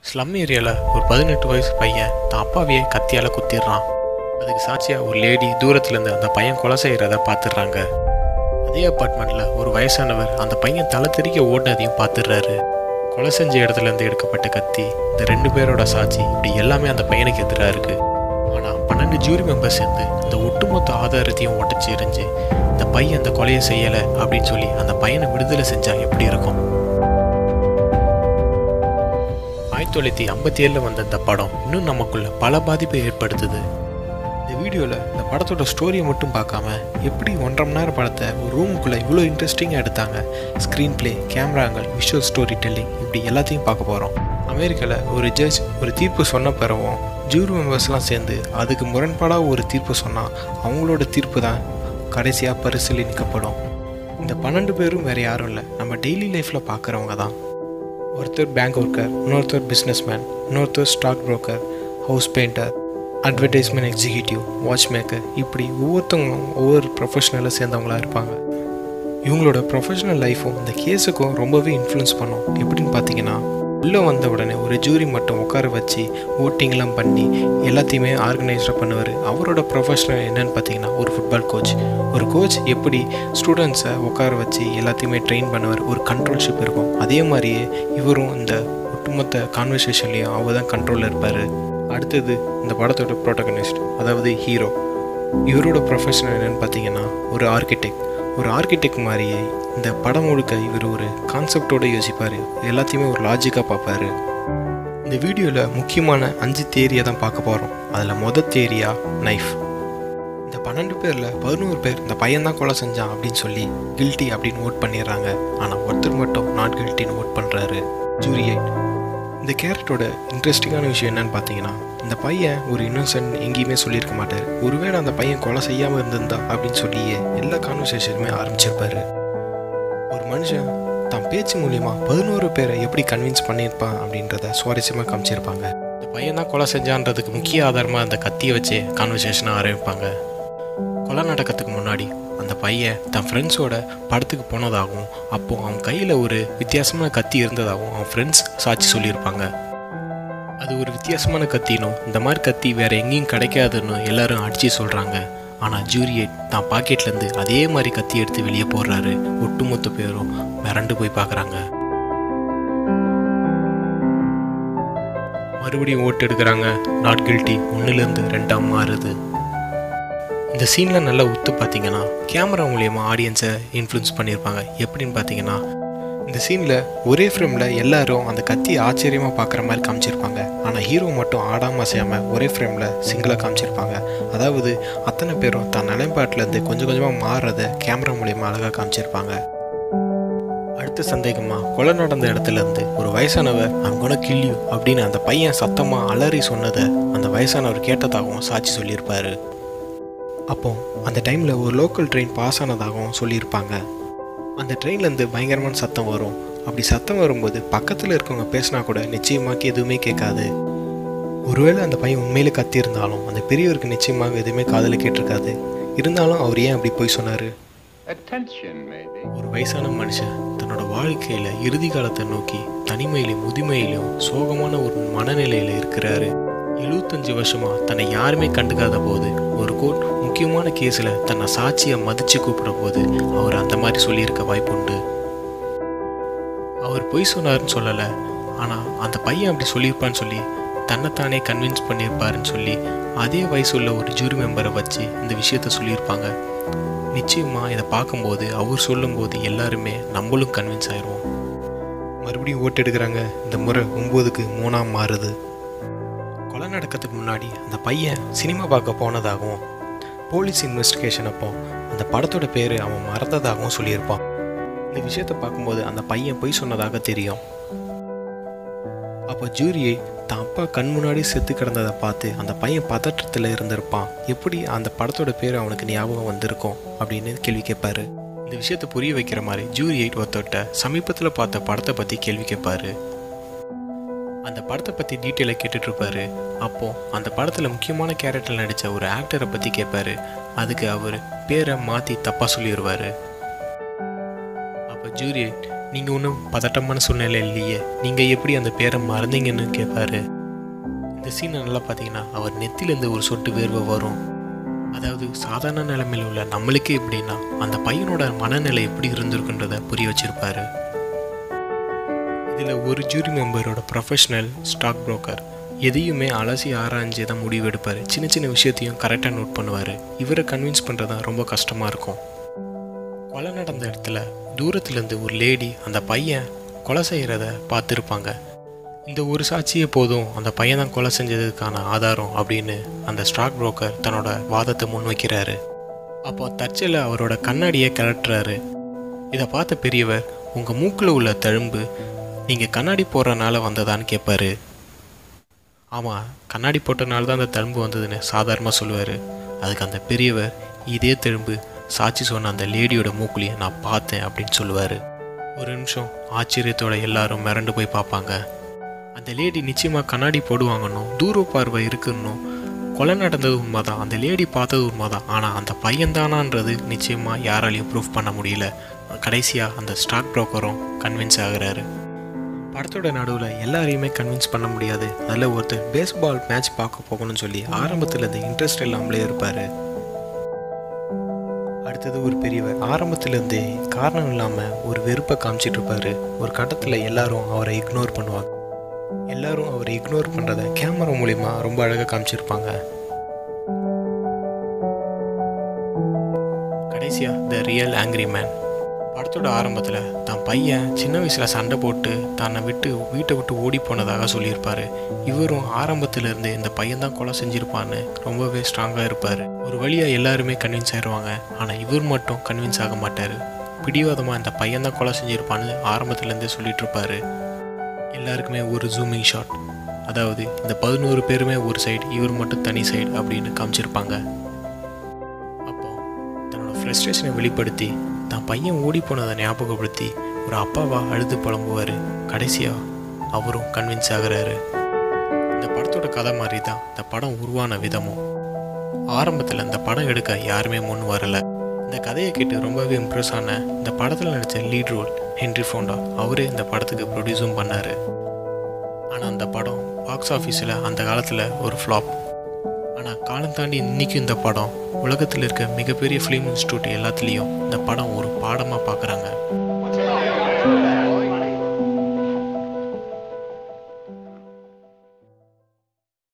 Slum ஏரியாவில் ஒரு பதினெட்டு வயசு பையன் தான் அப்பாவையே கத்தியால் குத்திடுறான் அதுக்கு சாட்சியாக ஒரு லேடி தூரத்துலேருந்து அந்த பையன் கொலை செய்கிறத பார்த்துடுறாங்க அதே அப்பார்ட்மெண்ட்டில் ஒரு வயசானவர் அந்த பையன் தலை தெறிக்க ஓடினதையும் பார்த்துடுறாரு கொலை செஞ்ச இடத்துலேருந்து எடுக்கப்பட்ட கத்தி இந்த ரெண்டு பேரோட சாட்சி இப்படி எல்லாமே அந்த பையனுக்கு எதிராக இருக்குது ஆனால் பன்னெண்டு ஜூரி மெம்பர்ஸ் சேர்ந்து இந்த ஒட்டுமொத்த ஆதாரத்தையும் உடச்சி எறிஞ்சு இந்த பையன் அந்த கொலையை செய்யலை அப்படின்னு சொல்லி அந்த பையனை விடுதலை செஞ்சால் எப்படி இருக்கும் ஆயிரத்தி தொள்ளாயிரத்தி ஐம்பத்தி ஏழில் வந்த இந்த படம் இன்னும் நமக்குள்ள பல பாதிப்பை ஏற்படுத்துது இந்த வீடியோவில் இந்த படத்தோட ஸ்டோரியை மட்டும் பார்க்காம எப்படி ஒன்றரை மணி நேரம் படத்தை ஒரு ரூமுக்குள்ளே இவ்வளோ இன்ட்ரெஸ்டிங்காக எடுத்தாங்க ஸ்க்ரீன் ப்ளே கேமராங்கள் விஷுவல் ஸ்டோரி டெல்லிங் இப்படி எல்லாத்தையும் பார்க்க போகிறோம் அமெரிக்காவில் ஒரு ஜட்ஜ் ஒரு தீர்ப்பு சொன்ன பிறவும் ஜூரி மெம்பர்ஸ்லாம் சேர்ந்து அதுக்கு முரண்பாடாக ஒரு தீர்ப்பு சொன்னால் அவங்களோட தீர்ப்பு தான் கடைசியாக பரிசீலனிக்கப்படும் இந்த பன்னெண்டு பேரும் வேறு யாரும் இல்லை நம்ம டெய்லி லைஃப்பில் பார்க்குறவங்க தான் ஒருத்தர் பேங்க் ஒர்க்கர் இன்னொருத்தர் பிஸ்னஸ்மேன் இன்னொருத்தர் stock broker house painter advertisement executive watch maker இப்படி ஒவ்வொருத்தவங்களும் ஒவ்வொரு ப்ரொஃபஷனலில் சேர்ந்தவங்களா இருப்பாங்க இவங்களோட ப்ரொஃபஷனல் லைஃப்பும் இந்த கேஸுக்கும் ரொம்பவே இன்ஃப்ளூயன்ஸ் பண்ணும் எப்படின்னு பார்த்தீங்கன்னா உள்ளே வந்த உடனே ஒரு ஜூரி மட்டும் உட்கார வச்சு ஓட்டிங்லாம் பண்ணி எல்லாத்தையுமே ஆர்கனைஸ்டாக பண்ணுவார் அவரோட ப்ரொஃபஷனல் என்னன்னு பார்த்தீங்கன்னா ஒரு ஃபுட்பால் கோச் ஒரு கோச் எப்படி ஸ்டூடெண்ட்ஸை உட்கார வச்சு எல்லாத்தையுமே ட்ரெயின் பண்ணுவார் ஒரு கண்ட்ரோல்ஷிப் இருக்கும் அதே மாதிரியே இவரும் இந்த ஒட்டுமொத்த கான்வர்சேஷன்லேயும் அவர் தான் கண்ட்ரோலில் இருப்பார் அடுத்தது இந்த படத்தோட ப்ரோட்டகனிஸ்ட் அதாவது ஹீரோ இவரோட ப்ரொஃபஷன் என்னன்னு பார்த்தீங்கன்னா ஒரு ஆர்கிடெக்ட் ஒரு ஆர்கிடெக்ட் மாதிரியே இந்த படம் முழுக்க இவர் ஒரு கான்செப்டோடு யோசிப்பார் எல்லாத்தையுமே ஒரு லாஜிக்காக பார்ப்பாரு இந்த வீடியோவில் முக்கியமான அஞ்சு தேரியை தான் பார்க்க போகிறோம் அதில் மொதல் தேரியா நைஃப் இந்த பன்னெண்டு பேரில் பதினோரு பேர் இந்த பையன் தான் கொலை செஞ்சான் அப்படின்னு சொல்லி கில்ட்டி அப்படின்னு ஓட் பண்ணிடுறாங்க ஆனால் ஒருத்தர் மட்டும் நாட் கில்ட்டின்னு ஓட் பண்ணுறாரு ஜூரியைட் இந்த கேரக்டரோட இன்ட்ரெஸ்டிங்கான விஷயம் என்னன்னு பார்த்தீங்கன்னா இந்த பையன் ஒரு இன்னோசன்ட் எங்கேயுமே சொல்லியிருக்க மாட்டார் ஒருவேளை அந்த பையன் கொலை செய்யாமல் இருந்திருந்தா அப்படின்னு சொல்லியே எல்லா கான்வர்சேஷனுமே ஆரம்பிச்சிருப்பாரு ஒரு மனுஷன் தான் பேச்சு மூலியமா பதினோரு பேரை எப்படி கன்வின்ஸ் பண்ணியிருப்பான் அப்படின்றத சுவாரஸ்யமாக காமிச்சிருப்பாங்க இந்த பையன் தான் கொலை செஞ்சான்றதுக்கு முக்கிய ஆதாரமாக அந்த கத்தியை வச்சு கான்வர்சேஷனை ஆரம்பிப்பாங்க கொலை நடக்கிறதுக்கு முன்னாடி அந்த பையன் தன் ஃப்ரெண்ட்ஸோட படத்துக்கு போனதாகவும் அப்போ அவன் கையில் ஒரு வித்தியாசமான கத்தி இருந்ததாகவும் அவன் ஃப்ரெண்ட்ஸ் சாட்சி சொல்லியிருப்பாங்க அது ஒரு வித்தியாசமான கத்தினும் இந்த மாதிரி கத்தி வேற எங்கேயும் கிடைக்காதுன்னு எல்லாரும் அடிச்சு சொல்கிறாங்க ஆனால் ஜூரியட் தான் பாக்கெட்லேருந்து அதே மாதிரி கத்தி எடுத்து வெளியே போடுறாரு ஒட்டுமொத்த பேரும் மிரண்டு போய் பார்க்குறாங்க மறுபடியும் ஓட்டு எடுக்கிறாங்க நாட் கில்ட்டி ஒன்றுலேருந்து ரெண்டாக மாறுது இந்த சீனில் நல்லா உத்து பார்த்தீங்கன்னா கேமரா மூலியமா ஆடியன்ஸை இன்ஃப்ளூயன்ஸ் பண்ணியிருப்பாங்க எப்படின்னு பார்த்தீங்கன்னா இந்த சீனில் ஒரே ஃப்ரேமில் எல்லாரும் அந்த கத்தி ஆச்சரியமாக பார்க்குற மாதிரி காமிச்சிருப்பாங்க ஆனால் ஹீரோ மட்டும் ஆடாமல் அசையாமல் ஒரே ஃப்ரேமில் சிங்கிளாக காமிச்சிருப்பாங்க அதாவது அத்தனை பேரும் தன் நிலைப்பாட்டிலேருந்து கொஞ்சம் கொஞ்சமாக மாறுறத கேமரா மூலியமாக அழகாக காமிச்சிருப்பாங்க அடுத்த சந்தேகமாக கொலை நடந்த இடத்துல இருந்து ஒரு வயசானவர் I'm gonna kill you அப்படின்னு அந்த பையன் சத்தமாக அலறி சொன்னதை அந்த வயசானவர் கேட்டதாகவும் சாட்சி சொல்லியிருப்பாரு அப்போ அந்த டைமில் ஒரு லோக்கல் ட்ரெயின் பாஸ் ஆனதாகவும் சொல்லியிருப்பாங்க அந்த ட்ரெயின்லேருந்து பயங்கரமான சத்தம் வரும் அப்படி சத்தம் வரும்போது பக்கத்தில் இருக்கவங்க பேசினா கூட நிச்சயமாக்கி எதுவுமே கேட்காது ஒருவேளை அந்த பையன் உண்மையிலே கத்தியிருந்தாலும் அந்த பெரியவருக்கு நிச்சயமாக எதுவுமே காதில் கேட்டிருக்காது இருந்தாலும் அவர் ஏன் அப்படி போய் சொன்னார் Attention, maybe. ஒரு வயசான மனுஷன் தன்னோட வாழ்க்கையில இறுதி காலத்தை நோக்கி தனிமையிலும் முதுமையிலும் சோகமான ஒரு மனநிலையில இருக்கிறாரு எழுபத்தஞ்சு வருஷமா தன்னை யாருமே கண்டுக்காத போது ஒரு கோர்ட் முக்கியமான கேஸ்ல தன்னை சாட்சியை மதிச்சு கூப்பிட போது அவர் அந்த மாதிரி சொல்லியிருக்க வாய்ப்புண்டு அவர் பொய் சொன்னாருன்னு சொல்லலை ஆனால் அந்த பையன் அப்படி சொல்லியிருப்பான்னு சொல்லி தன்னைத்தானே கன்வின்ஸ் பண்ணியிருப்பாருன்னு சொல்லி அதே வயசுள்ள ஒரு ஜூரி மெம்பரை வச்சு இந்த விஷயத்த சொல்லியிருப்பாங்க நிச்சயமாக இதை பார்க்கும்போது அவர் சொல்லும்போது எல்லாருமே நம்மளும் கன்வின்ஸ் ஆயிடுவோம் மறுபடியும் ஓட்டு எடுக்கிறாங்க இந்த முறை ஒம்போதுக்கு மூணாம் மாறுது கொலை நடக்கிறதுக்கு முன்னாடி அந்த பையன் சினிமா பார்க்க போனதாகவும் போலீஸ் இன்வெஸ்டிகேஷன் அப்போ அந்த படத்தோட பேர் அவன் மறந்ததாகவும் சொல்லியிருப்பான் இந்த விஷயத்தை பார்க்கும்போது அந்த பையன் பொய் சொன்னதாக தெரியும் அப்போ ஜூரியை தான் அப்பா கண் முன்னாடி செத்து கிடந்ததை பார்த்து அந்த பையன் பதற்றத்தில் இருந்திருப்பான் எப்படி அந்த படத்தோட பேர் அவனுக்கு ஞாபகம் வந்திருக்கும் அப்படின்னு கேள்வி கேட்பாரு இந்த விஷயத்தை புரிய வைக்கிற மாதிரி ஜூரி எயிட் ஒருத்தர்கிட்ட சமீபத்தில் பார்த்த படத்தை பற்றி கேள்வி கேட்பாரு அந்த படத்தை பற்றி டீட்டெயிலாக கேட்டுட்டு இருப்பாரு அப்போ அந்த படத்தில் முக்கியமான கேரக்டர் நடித்த ஒரு ஆக்டரை பற்றி கேட்பாரு அதுக்கு அவர் பேரை மாற்றி தப்பாக சொல்லிடுவார் அப்போ ஜூரி நீங்கள் ஒன்றும் பதட்டமான சூழ்நிலை இல்லையே நீங்கள் எப்படி அந்த பேரை மறந்தீங்கன்னு கேட்பாரு இந்த சீனை நல்லா பார்த்தீங்கன்னா அவர் நெத்திலேருந்து ஒரு சொட்டு வேர்வை வரும் அதாவது சாதாரண நிலைமையில் உள்ள நம்மளுக்கே எப்படின்னா அந்த பையனோட மனநிலை எப்படி இருந்திருக்குன்றத புரிய வச்சிருப்பாரு இதில் ஒரு ஜூரி மெம்பரோட ப்ரொஃபஷனல் ஸ்டாக் புரோக்கர் எதையுமே அலசி ஆராய்ஞ்சு தான் முடிவு எடுப்பார் சின்ன சின்ன விஷயத்தையும் கரெக்டாக நோட் பண்ணுவார் இவரை கன்வின்ஸ் பண்ணுறது தான் ரொம்ப கஷ்டமாக இருக்கும் கொலை நடந்த இடத்துல தூரத்துலேருந்து ஒரு லேடி அந்த பையன் கொலை செய்கிறத பார்த்துருப்பாங்க இந்த ஒரு சாட்சியே போதும் அந்த பையன் தான் கொலை செஞ்சதுக்கான ஆதாரம் அப்படின்னு அந்த ஸ்டாக் புரோக்கர் தன்னோட வாதத்தை முன்வைக்கிறாரு அப்போ தற்செயல அவரோட கண்ணாடியை கிளட்டுறாரு இதை பார்த்த பெரியவர் உங்கள் மூக்கில் உள்ள தழும்பு நீங்கள் கண்ணாடி போடுறனால வந்ததான்னு கேட்பாரு ஆமாம் கண்ணாடி போட்டனால தான் அந்த தழும்பு வந்ததுன்னு சாதாரணமாக சொல்லுவார் அதுக்கு அந்த பெரியவர் இதே தழும்பு சாட்சி சொன்ன அந்த லேடியோட மூக்குலியை நான் பார்த்தேன் அப்படின்னு சொல்லுவார் ஒரு நிமிஷம் ஆச்சரியத்தோட எல்லாரும் மிரண்டு போய் பார்ப்பாங்க அந்த லேடி நிச்சயமாக கண்ணாடி போடுவாங்கன்னும் தூர பார்வை இருக்குன்னும் கொலை நடந்தது உண்மைதான் அந்த லேடி பார்த்தது உண்மைதான் ஆனால் அந்த பையன் தானான்றது நிச்சயமாக யாராலையும் ப்ரூஃப் பண்ண முடியல கடைசியாக அந்த ஸ்டாக் புரோக்கரும் கன்வின்ஸ் ஆகுறாரு படத்தோட நடுவில் எல்லாரையுமே கன்வின்ஸ் பண்ண முடியாது அதில் ஒருத்தர் பேஸ்பால் மேட்ச் பார்க்க போகணும்னு சொல்லி ஆரம்பத்தில் இந்த இன்ட்ரெஸ்ட் இல்லாமலே இருப்பார் அடுத்தது ஒரு பெரியவர் ஆரம்பத்துலேருந்தே காரணம் இல்லாமல் ஒரு வெறுப்பை காமிச்சிட்டு இருப்பாரு ஒரு கட்டத்தில் எல்லாரும் அவரை இக்னோர் பண்ணுவாங்க எல்லாரும் அவரை இக்னோர் பண்ணுறத கேமரா மூலிமா ரொம்ப அழகாக காமிச்சிருப்பாங்க கடைசியாக த ரியல் ஆங்கிரி மேன் படத்தோட ஆரம்பத்தில் தான் பையன் சின்ன வயசில் சண்டை போட்டு தன்னை விட்டு வீட்டை விட்டு ஓடி போனதாக சொல்லியிருப்பாரு இவரும் ஆரம்பத்திலேருந்து இந்த பையன் தான் கொலை செஞ்சிருப்பான்னு ரொம்பவே ஸ்ட்ராங்காக இருப்பார் ஒரு வழியாக எல்லாருமே கன்வின்ஸ் ஆயிடுவாங்க ஆனால் இவர் மட்டும் கன்வின்ஸ் ஆக மாட்டார் பிடிவாதமாக இந்த பையன் தான் கொலை செஞ்சிருப்பான்னு ஆரம்பத்துலேருந்தே சொல்லிட்டு இருப்பாரு எல்லாருக்குமே ஒரு ஜூமிங் ஷாட் அதாவது இந்த பதினோரு பேருமே ஒரு சைடு இவர் மட்டும் தனி சைடு அப்படின்னு காமிச்சிருப்பாங்க அப்போ தன்னோட ஃப்ரஸ்ட்ரேஷனை வெளிப்படுத்தி தான் பையன் ஓடி போனதை ஞாபகப்படுத்தி ஒரு அப்பாவா அழுது புலம்புவார் கடைசியாக அவரும் கன்வின்ஸ் ஆகுறாரு இந்த படத்தோட கதை மாதிரி தான் இந்த படம் உருவான விதமும் ஆரம்பத்தில் இந்த படம் எடுக்க யாருமே முன் வரல இந்த கதையை கேட்டு ரொம்பவே இம்ப்ரெஸ் ஆன இந்த படத்தில் நடித்த லீட் ரோல் ஹென்ரி ஃபோண்டா அவரே இந்த படத்துக்கு ப்ரொடியூஸும் பண்ணார் ஆனால் அந்த படம் பாக்ஸ் ஆஃபீஸில் அந்த காலத்தில் ஒரு ஃப்ளாப் ஆனால் காலம் தாண்டி இன்றைக்கும் இந்த படம் உலகத்தில் இருக்க மிகப்பெரிய ஃபிலிம் இன்ஸ்டியூட் எல்லாத்துலேயும் இந்த படம் ஒரு பாடமாக பார்க்குறாங்க